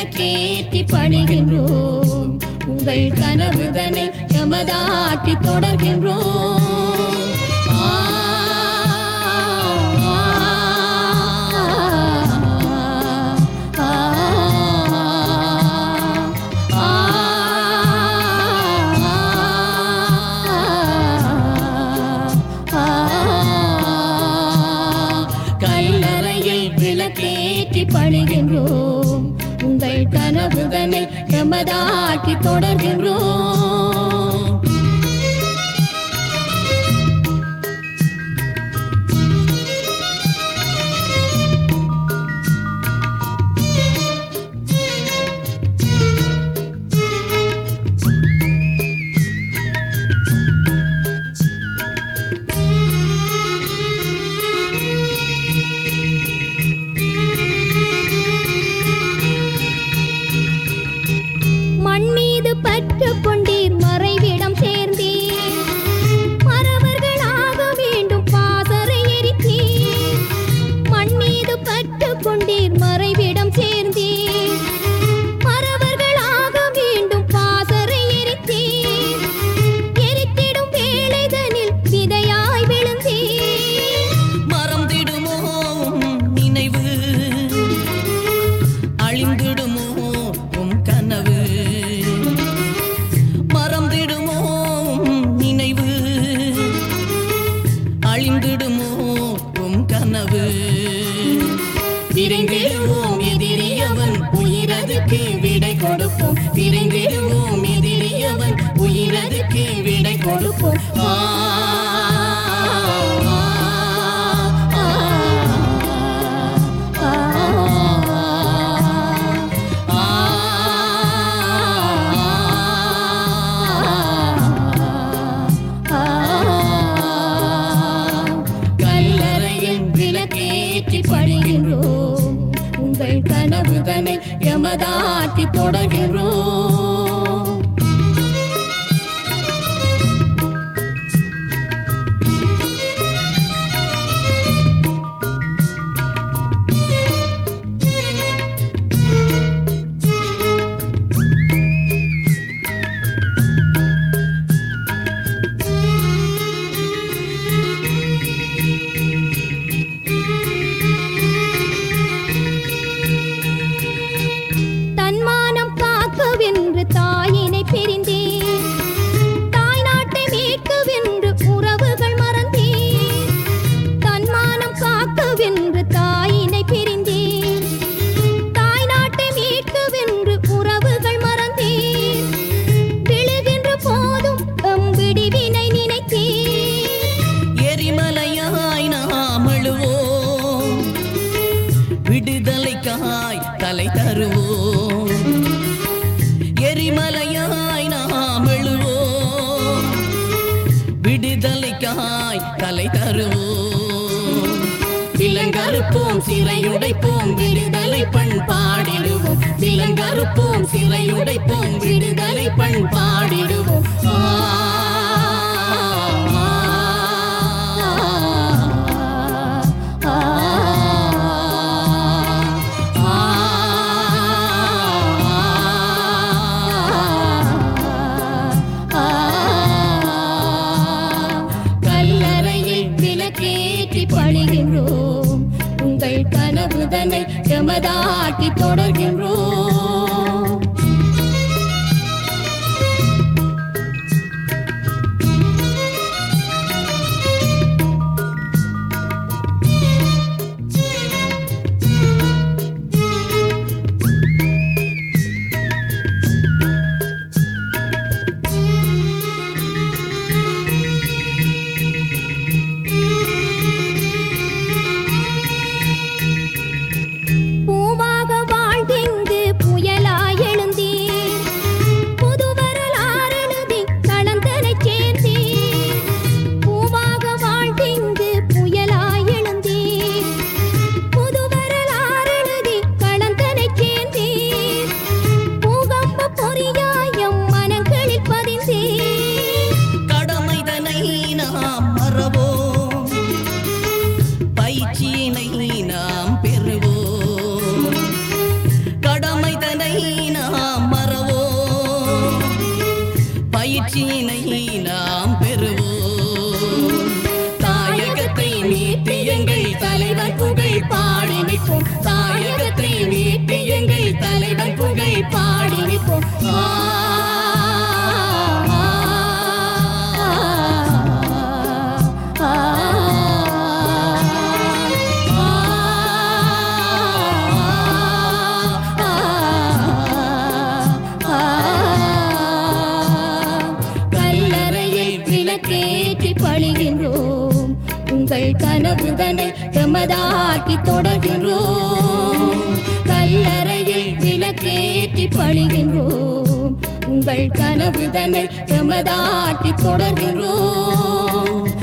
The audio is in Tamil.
விளக்கேற்றி பணிகின்றோம் உங்கள் கனவுதனை எமதாக்கி தொடர்கின்றோம் ஆ, ஆ, ஆ, ஆ, ஆ, கல்லறையில் விளக்கேற்றி பணிகின்றோம் உங்கள் கனவுதனை எமதாக்கி தொடர்கின்றோம் மண் மீது பற்று கொண்டீர் மறைவிடம் சேர்ந்தீர் மறவர்களாக வேண்டும் பாசறை எரித்தீர் மண் மீது பற்று கொண்டீர் மறைவிடம் சேர்ந்தீர் மறவர்களாக வேண்டும் பாசறை எரித்தீர் எரித்திடும் வேளைதனில் விதையாய் விழுந்தீர் மறந்திடுமோ உம் நினைவு அழிந்திடுமோ உம் கனவு மறந்திடுமோ உம் நினைவு அழிந்திடுமோ உம் கனவு விரைந்திடுவோம் எதிரியவன் உயிரதுக்கு விடை கொடுப்போம் விரைந்திடுவோம் எதிரியவன் உயிரதுக்கு விடை கொடுப்போம் ஆ, ஆ, ஆ, ஆ, கல்லறையில் விளக்கேற்றி பணிகின்றோம் உங்கள் கனவுதனை எமதாக்கி தொடர்கின்றோம் தன்மானம் காக்கவென்று தாயினை பிரிந்தேன் தாய் நாட்டை மீட்கவென்று உறவுகள் மறந்தேன் தன்மானம் காக்கவென்று தாயினை பிரிந்தேன் தாய் நாட்டை மீட்கவென்று உறவுகள் மறந்தேன் விழுகின்ற போதும் எம் விடிவினை நினைத்தேன் எரிமலையாய் நாம் அழுவோம் விடுதலைக்காய் தலை தருவோம் எரிமலையாய் நாம் எழுவோம் விடுதலைக்காய் தலை தருவோம் விலங்கறுப்போம் சிறையுடைப்போம் விடுதலை பண்பாடிடுவோம் விலங்கறுப்போம் சிறையுடைப்போம் விடுதலை பண்பாடிடுவோம் ஆ, ஆ, ஆ, ஆ, ஆ, கல்லறையில் விளக்கேற்றி பணிகின்றோம் உங்கள் கனவுதனை எமதாக்கி தொடர்கின்றோம் பூவாக வாழ்ந்திங்கு கனவுதனை எமதாக்கி தொடர்கின்றோம் கல்லறையில் விளக்கேற்றி பழிகின்றோம் உங்கள் கனவுதனை எமதாக்கி தொடர்கின்றோம்